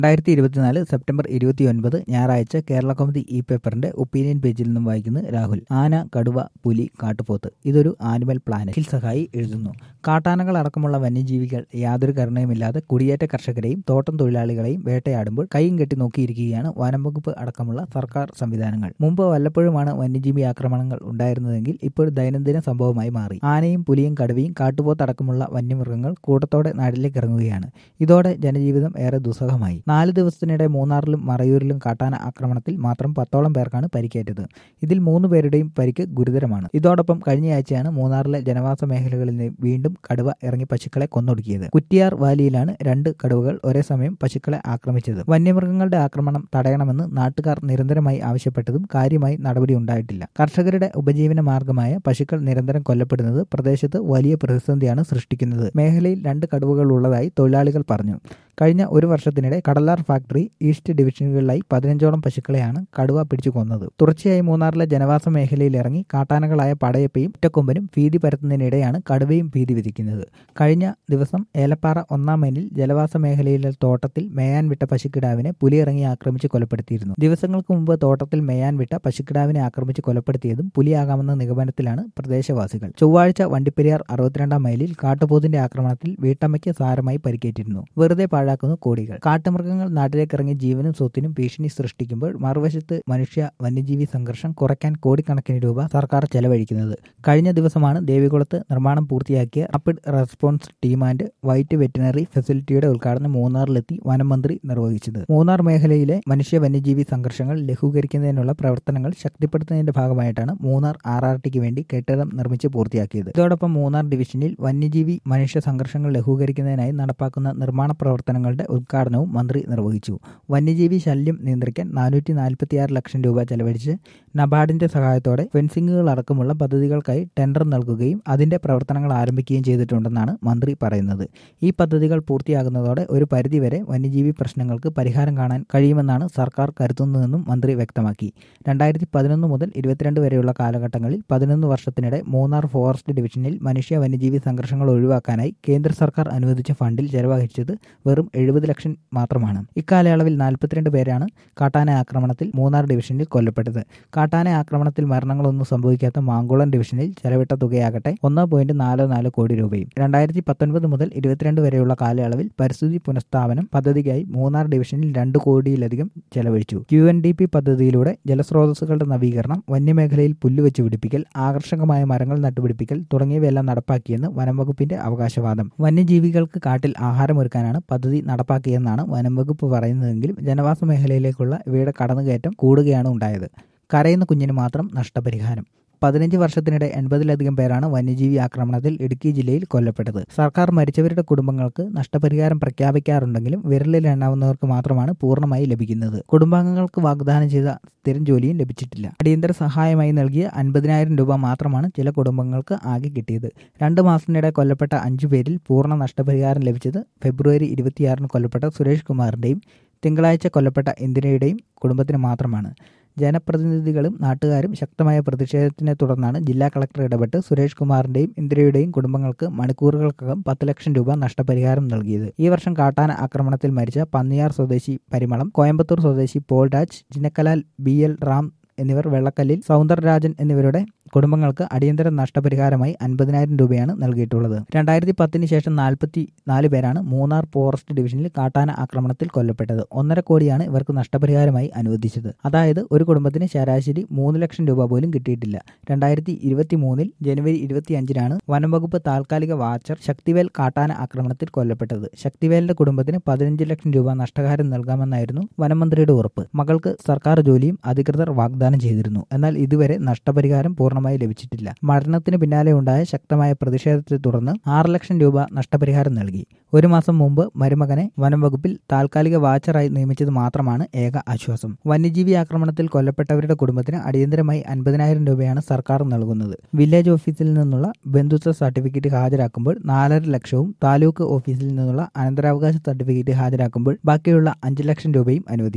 രണ്ടായിരത്തി ഇരുപത്തിനാല് സെപ്റ്റംബർ ഇരുപത്തിയൊൻപത് ഞായറാഴ്ച കേരള കൗമുദി ഇ പേപ്പറിന്റെ ഒപ്പീനിയൻ പേജിൽ നിന്നും വായിക്കുന്നത് രാഹുൽ ആന കടുവ പുലി കാട്ടുപോത്ത് ഇതൊരു ആനിമൽ പ്ലാനറ്റ് സഹായി എഴുതുന്നു കാട്ടാനകൾ അടക്കമുള്ള വന്യജീവികൾ യാതൊരു കരുണയുമില്ലാതെ കുടിയേറ്റ കർഷകരെയും തോട്ടം തൊഴിലാളികളെയും വേട്ടയാടുമ്പോൾ കൈയും കെട്ടി നോക്കിയിരിക്കുകയാണ് വനം വകുപ്പ് അടക്കമുള്ള സർക്കാർ സംവിധാനങ്ങൾ മുമ്പ് വല്ലപ്പോഴുമാണ് വന്യജീവി ആക്രമണങ്ങൾ ഉണ്ടായിരുന്നതെങ്കിൽ ഇപ്പോൾ ദൈനംദിന സംഭവമായി മാറി ആനയും പുലിയും കടുവയും കാട്ടുപോത്തടക്കമുള്ള വന്യമൃഗങ്ങൾ കൂട്ടത്തോടെ നാട്ടിലേക്ക് ഇറങ്ങുകയാണ് ഇതോടെ ജനജീവിതം ഏറെ ദുസ്സഹമായി നാല് ദിവസത്തിനിടെ മൂന്നാറിലും മറയൂരിലും കാട്ടാന ആക്രമണത്തിൽ മാത്രം പത്തോളം പേർക്കാണ് പരിക്കേറ്റത് ഇതിൽ മൂന്ന് പേരുടെയും പരിക്ക് ഗുരുതരമാണ് ഇതോടൊപ്പം കഴിഞ്ഞയാഴ്ചയാണ് മൂന്നാറിലെ ജനവാസ മേഖലകളിൽ നിന്ന് വീണ്ടും കടുവ ഇറങ്ങി പശുക്കളെ കൊന്നൊടുക്കിയത് കുറ്റിയാർ വാലിയിലാണ് രണ്ട് കടുവകൾ ഒരേ സമയം പശുക്കളെ ആക്രമിച്ചത് വന്യമൃഗങ്ങളുടെ ആക്രമണം തടയണമെന്ന് നാട്ടുകാർ നിരന്തരമായി ആവശ്യപ്പെട്ടതും കാര്യമായി നടപടി ഉണ്ടായിട്ടില്ല കർഷകരുടെ ഉപജീവന മാർഗമായ പശുക്കൾ നിരന്തരം കൊല്ലപ്പെടുന്നത് പ്രദേശത്ത് വലിയ പ്രതിസന്ധിയാണ് സൃഷ്ടിക്കുന്നത് മേഖലയിൽ രണ്ട് കടുവകൾ ഉള്ളതായി തൊഴിലാളികൾ പറഞ്ഞു കഴിഞ്ഞ ഒരു വർഷത്തിനിടെ കടലാർ ഫാക്ടറി ഈസ്റ്റ് ഡിവിഷനുകളിലായി പതിനഞ്ചോളം പശുക്കളെയാണ് കടുവ പിടിച്ചു കൊന്നത് തുടർച്ചയായി മൂന്നാറിലെ ജനവാസ മേഖലയിൽ ഇറങ്ങി കാട്ടാനകളായ പടയപ്പയും ഒറ്റക്കൊമ്പനും ഭീതി പരത്തുന്നതിനിടെയാണ് കടുവയും ഭീതി വിധിക്കുന്നത് കഴിഞ്ഞ ദിവസം ഏലപ്പാറ ഒന്നാം മൈലിൽ ജലവാസ മേഖലയിലെ തോട്ടത്തിൽ മേയാൻ വിട്ട പശുക്കിടാവിനെ പുലി ഇറങ്ങി ആക്രമിച്ച് കൊലപ്പെടുത്തിയിരുന്നു ദിവസങ്ങൾക്ക് മുമ്പ് തോട്ടത്തിൽ മേയാൻ വിട്ട പശുക്കിടാവിനെ ആക്രമിച്ച് കൊലപ്പെടുത്തിയതും പുലിയാകാമെന്ന നിഗമനത്തിലാണ് പ്രദേശവാസികൾ ചൊവ്വാഴ്ച വണ്ടിപ്പെരിയാർ അറുപത്തിരണ്ടാം മൈലിൽ കാട്ടുപോത്തിന്റെ ആക്രമണത്തിൽ വീട്ടമ്മയ്ക്ക് സാരമായി പരിക്കേറ്റിരുന്നു വെറുതെ പാഴാക്കുന്നു കോടികൾ കാട്ടുമൃഗങ്ങൾ നാട്ടിലേക്ക് ഇറങ്ങി ജീവനും സ്വത്തിനും ഭീഷണി സൃഷ്ടിക്കുമ്പോൾ മറുവശത്ത് മനുഷ്യ വന്യജീവി സംഘർഷം കുറയ്ക്കാൻ കോടിക്കണക്കിന് രൂപ സർക്കാർ ചെലവഴിക്കുന്നത് കഴിഞ്ഞ ദിവസമാണ് ദേവികുളത്ത് നിർമ്മാണം പൂർത്തിയാക്കിയ rapid response team and white veterinary ഫെസിലിറ്റിയുടെ ഉദ്ഘാടനം മൂന്നാറിലെത്തി വനം മന്ത്രി നിർവഹിച്ചത് മൂന്നാർ മേഖലയിലെ മനുഷ്യ വന്യജീവി സംഘർഷങ്ങൾ ലഘൂകരിക്കുന്നതിനുള്ള പ്രവർത്തനങ്ങൾ ശക്തിപ്പെടുത്തുന്നതിന്റെ ഭാഗമായിട്ടാണ് മൂന്നാർ ആർ ആർ ടിക്ക് വേണ്ടി കെട്ടിടം നിർമ്മിച്ച് പൂർത്തിയാക്കിയത് ഇതോടൊപ്പം മൂന്നാർ ഡിവിഷനിൽ വന്യജീവി മനുഷ്യ സംഘർഷങ്ങൾ ലഘൂകരിക്കുന്നതിനായി നടപ്പാക്കുന്ന നിർമ്മാണ പ്രവർത്തനങ്ങളുടെ ഉദ്ഘാടനവും മന്ത്രി നിർവഹിച്ചു വന്യജീവി ശല്യം നിയന്ത്രിക്കാൻ നാനൂറ്റി നാൽപ്പത്തിയാറ് ലക്ഷം രൂപ ചെലവഴിച്ച് നബാർഡിന്റെ സഹായത്തോടെ ഫെൻസിംഗുകൾ അടക്കമുള്ള പദ്ധതികൾക്കായി ടെൻഡർ നൽകുകയും അതിന്റെ പ്രവർത്തനങ്ങൾ ആരംഭിക്കുകയും ചെയ്തിട്ടുണ്ടെന്നാണ് മന്ത്രി പറയുന്നത് ഈ പദ്ധതികൾ പൂർത്തിയാകുന്നതോടെ ഒരു പരിധിവരെ വന്യജീവി പ്രശ്നങ്ങൾക്ക് പരിഹാരം കാണാൻ കഴിയുമെന്നാണ് സർക്കാർ കരുതുന്നതെന്നും മന്ത്രി വ്യക്തമാക്കി രണ്ടായിരത്തി പതിനൊന്ന് മുതൽ ഇരുപത്തിരണ്ട് വരെയുള്ള കാലഘട്ടങ്ങളിൽ പതിനൊന്ന് വർഷത്തിനിടെ മൂന്നാർ ഫോറസ്റ്റ് ഡിവിഷനിൽ മനുഷ്യ വന്യജീവി സംഘർഷങ്ങൾ ഒഴിവാക്കാനായി കേന്ദ്ര സർക്കാർ അനുവദിച്ച ഫണ്ടിൽ ചെലവഴിച്ചത് വെറും എഴുപത് ലക്ഷം മാത്രമാണ് ഇക്കാലയളവിൽ നാൽപ്പത്തിരണ്ട് പേരാണ് കാട്ടാന ആക്രമണത്തിൽ മൂന്നാർ ഡിവിഷനിൽ കൊല്ലപ്പെട്ടത് കാട്ടാന ആക്രമണത്തിൽ മരണങ്ങളൊന്നും സംഭവിക്കാത്ത മാങ്കുളം ഡിവിഷനിൽ ചെലവിട്ട തുകയാകട്ടെ ഒന്ന് പോയിന്റ് നാല് നാല് കോടി രൂപയും രണ്ടായിരത്തി പത്തൊൻപത് മുതൽ ഇരുപത്തിരണ്ട് വരെയുള്ള കാലയളവിൽ പരിസ്ഥിതി പുനഃസ്ഥാപനം പദ്ധതിക്കായി മൂന്നാർ ഡിവിഷനിൽ രണ്ട് കോടിയിലധികം ചെലവഴിച്ചു ക്യു എൻ ഡി പി പദ്ധതിയിലൂടെ ജലസ്രോതസ്സുകളുടെ നവീകരണം വന്യമേഖലയിൽ പുല്ലുവെച്ച് പിടിപ്പിക്കൽ ആകർഷകമായ മരങ്ങൾ നട്ടുപിടിപ്പിക്കൽ തുടങ്ങിയവയെല്ലാം നടപ്പാക്കിയെന്ന് വനം വകുപ്പിന്റെ അവകാശവാദം വന്യജീവികൾക്ക് കാട്ടിൽ ആഹാരമൊരുക്കാനാണ് പദ്ധതി നടപ്പാക്കിയെന്നാണ് വനം വകുപ്പ് പറയുന്നതെങ്കിലും ജനവാസ മേഖലയിലേക്കുള്ള ഇവയുടെ കടന്നുകയറ്റം കൂടുകയാണ് ഉണ്ടായത് കരയുന്ന കുഞ്ഞിന് മാത്രം നഷ്ടപരിഹാരം പതിനഞ്ച് വർഷത്തിനിടെ എൺപതിലധികം പേരാണ് വന്യജീവി ആക്രമണത്തിൽ ഇടുക്കി ജില്ലയിൽ കൊല്ലപ്പെട്ടത് സർക്കാർ മരിച്ചവരുടെ കുടുംബങ്ങൾക്ക് നഷ്ടപരിഹാരം പ്രഖ്യാപിക്കാറുണ്ടെങ്കിലും വിരലിൽ എണ്ണാവുന്നവർക്ക് മാത്രമാണ് പൂർണ്ണമായി ലഭിക്കുന്നത് കുടുംബാംഗങ്ങൾക്ക് വാഗ്ദാനം ചെയ്ത സ്ഥിരം ജോലിയും ലഭിച്ചിട്ടില്ല അടിയന്തര സഹായമായി നൽകിയ അൻപതിനായിരം രൂപ മാത്രമാണ് ചില കുടുംബങ്ങൾക്ക് ആകെ കിട്ടിയത് രണ്ട് മാസത്തിനിടെ കൊല്ലപ്പെട്ട അഞ്ചു പേരിൽ പൂർണ്ണ നഷ്ടപരിഹാരം ലഭിച്ചത് ഫെബ്രുവരി ഇരുപത്തിയാറിന് കൊല്ലപ്പെട്ട സുരേഷ് കുമാറിന്റെയും തിങ്കളാഴ്ച കൊല്ലപ്പെട്ട ഇന്ദിരയുടെയും കുടുംബത്തിന് മാത്രമാണ് ജനപ്രതിനിധികളും നാട്ടുകാരും ശക്തമായ പ്രതിഷേധത്തിനെ തുടർന്നാണ് ജില്ലാ കളക്ടർ ഇടപെട്ട് സുരേഷ് കുമാറിന്റെയും ഇന്ദിരയുടെയും കുടുംബങ്ങൾക്ക് മണിക്കൂറുകൾക്കകം പത്ത് ലക്ഷം രൂപ നഷ്ടപരിഹാരം നൽകിയത് ഈ വർഷം കാട്ടാന ആക്രമണത്തിൽ മരിച്ച പന്നിയാർ സ്വദേശി പരിമളം കോയമ്പത്തൂർ സ്വദേശി പോൾ രാജ് ചിന്നക്കലാൽ ബി എൽ റാം എന്നിവർ വെള്ളക്കല്ലിൽ സൗന്ദർരാജൻ എന്നിവരുടെ കുടുംബങ്ങൾക്ക് അടിയന്തര നഷ്ടപരിഹാരമായി അൻപതിനായിരം രൂപയാണ് നൽകിയിട്ടുള്ളത് രണ്ടായിരത്തി പത്തിന് ശേഷം നാൽപ്പത്തി നാല് പേരാണ് മൂന്നാർ ഫോറസ്റ്റ് ഡിവിഷനിൽ കാട്ടാന ആക്രമണത്തിൽ കൊല്ലപ്പെട്ടത് ഒന്നര കോടിയാണ് ഇവർക്ക് നഷ്ടപരിഹാരമായി അനുവദിച്ചത് അതായത് ഒരു കുടുംബത്തിന് ശരാശരി മൂന്ന് ലക്ഷം രൂപ പോലും കിട്ടിയിട്ടില്ല രണ്ടായിരത്തി ഇരുപത്തി മൂന്നിൽ ജനുവരി ഇരുപത്തിയഞ്ചിനാണ് വനംവകുപ്പ് താൽക്കാലിക വാച്ചർ ശക്തിവേൽ കാട്ടാന ആക്രമണത്തിൽ കൊല്ലപ്പെട്ടത് ശക്തിവേലിന്റെ കുടുംബത്തിന് പതിനഞ്ച് ലക്ഷം രൂപ നഷ്ടഹാരം നൽകാമെന്നായിരുന്നു വനമന്ത്രിയുടെ ഉറപ്പ് മകൾക്ക് സർക്കാർ ജോലിയും അധികൃതർ വാഗ്ദാനം ചെയ്തിരുന്നു എന്നാൽ ഇതുവരെ നഷ്ടപരിഹാരം പൂർണ്ണമായി ലഭിച്ചിട്ടില്ല മരണത്തിന് പിന്നാലെ ഉണ്ടായ ശക്തമായ പ്രതിഷേധത്തെ തുടർന്ന് ആറ് ലക്ഷം രൂപ നഷ്ടപരിഹാരം നൽകി ഒരു മാസം മുമ്പ് മരുമകനെ വനം വകുപ്പിൽ താൽക്കാലിക വാച്ചറായി നിയമിച്ചത് മാത്രമാണ് ഏക ആശ്വാസം വന്യജീവി ആക്രമണത്തിൽ കൊല്ലപ്പെട്ടവരുടെ കുടുംബത്തിന് അടിയന്തരമായി അൻപതിനായിരം രൂപയാണ് സർക്കാർ നൽകുന്നത് വില്ലേജ് ഓഫീസിൽ നിന്നുള്ള ബന്ധുത്വ സർട്ടിഫിക്കറ്റ് ഹാജരാക്കുമ്പോൾ നാലര ലക്ഷവും താലൂക്ക് ഓഫീസിൽ നിന്നുള്ള അനന്തരാവകാശ സർട്ടിഫിക്കറ്റ് ഹാജരാക്കുമ്പോൾ ബാക്കിയുള്ള അഞ്ച് ലക്ഷം രൂപയും അനുവദിക്കും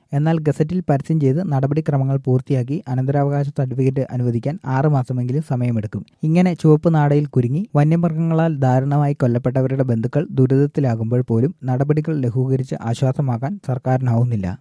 എന്നാൽ ഗസറ്റിൽ പരസ്യം ചെയ്ത് നടപടിക്രമങ്ങൾ പൂർത്തിയാക്കി അനന്തരാവകാശ സർട്ടിഫിക്കറ്റ് അനുവദിക്കാൻ ആറ് മാസമെങ്കിലും സമയമെടുക്കും ഇങ്ങനെ ചുവപ്പ് നാടയിൽ കുരുങ്ങി വന്യമൃഗങ്ങളാൽ ദാരുണമായി കൊല്ലപ്പെട്ടവരുടെ ബന്ധുക്കൾ ദുരിതത്തിലാകുമ്പോൾ പോലും നടപടികൾ ലഘൂകരിച്ച് ആശ്വാസമാക്കാൻ സർക്കാരിനാവുന്നില്ല